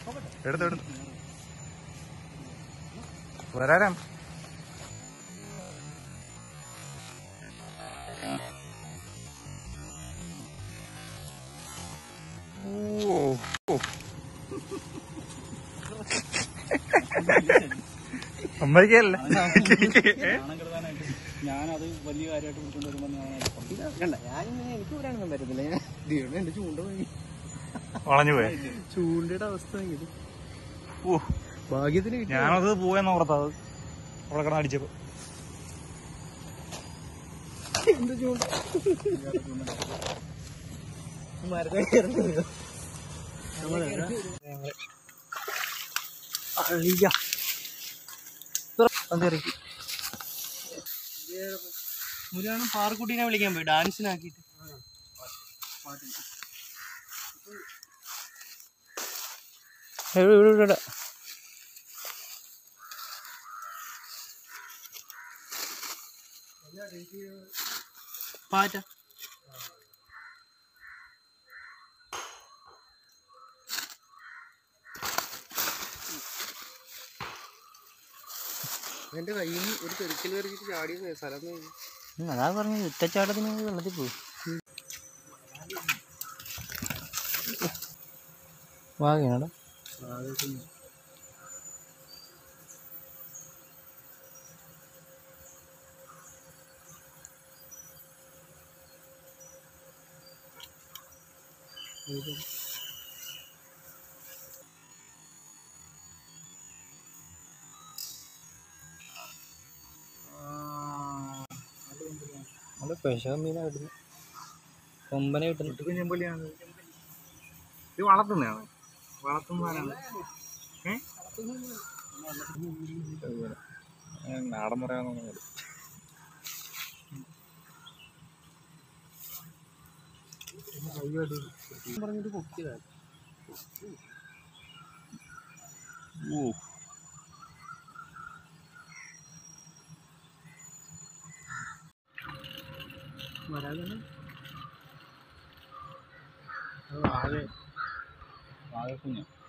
എടുത്തു എടുത്തു വരാരാം ഓ ഓ. സമ്മതിക്കല്ലേ ഞാനത് വലിയ കാര്യമായിട്ട് വിളിച്ചോണ്ട് വരുമ്പോ ഞാൻ കണ്ട ഞാനിങ്ങനെ എനിക്ക് വരാനൊന്നും പറ്റത്തില്ല ഞാൻ ദൈവമേ എന്റെ ചൂണ്ട പോയി വളഞ്ഞു പോയ ചൂണ്ടയുടെ അവസ്ഥ എങ്ങനെ ഓ ഭാഗ്യത്തിന് കിട്ടി ഞാനത് പോയെന്ന് ഓർത്തത് അവിടെ കിടന്ന് അടിച്ചപ്പോ എന്ത് ചൂണ്ട മരത്തെ കയറുന്നു അളിയ അതിറക്കി മുരാണ് പാറക്കുട്ടീനെ വിളിക്കാൻ പോയി ഡാൻസിനാക്കിട്ട് ഇവിടെ ഇവിടെ പാറ്റ എന്റെ കയ്യിൽ നിന്ന് ഒരു തെറിക്കൽ കറിച്ചിട്ട് ചാടിയ സ്ഥലം അതാ പറഞ്ഞു ഒറ്റച്ചാട്ടത്തിന് വെള്ളത്തിൽ പോയി വാങ്ങിയാടാ നല്ല പെശ മീനാ കിട്ടുന്നത് കൊമ്പനെ കിട്ടുന്നു കുഞ്ഞമ്പള്ളിയാണ് ഇത് വളർത്തുന്നതാണ് വളർത്തുന്നതാണ് ഏ? ഏ, നാടൻ പറയാന്നൊന്നും പറഞ്ഞിട്ട് പൊക്കിയതാണ് ഓ വരാതെ വാഴ വാഴക്കുഞ്ഞ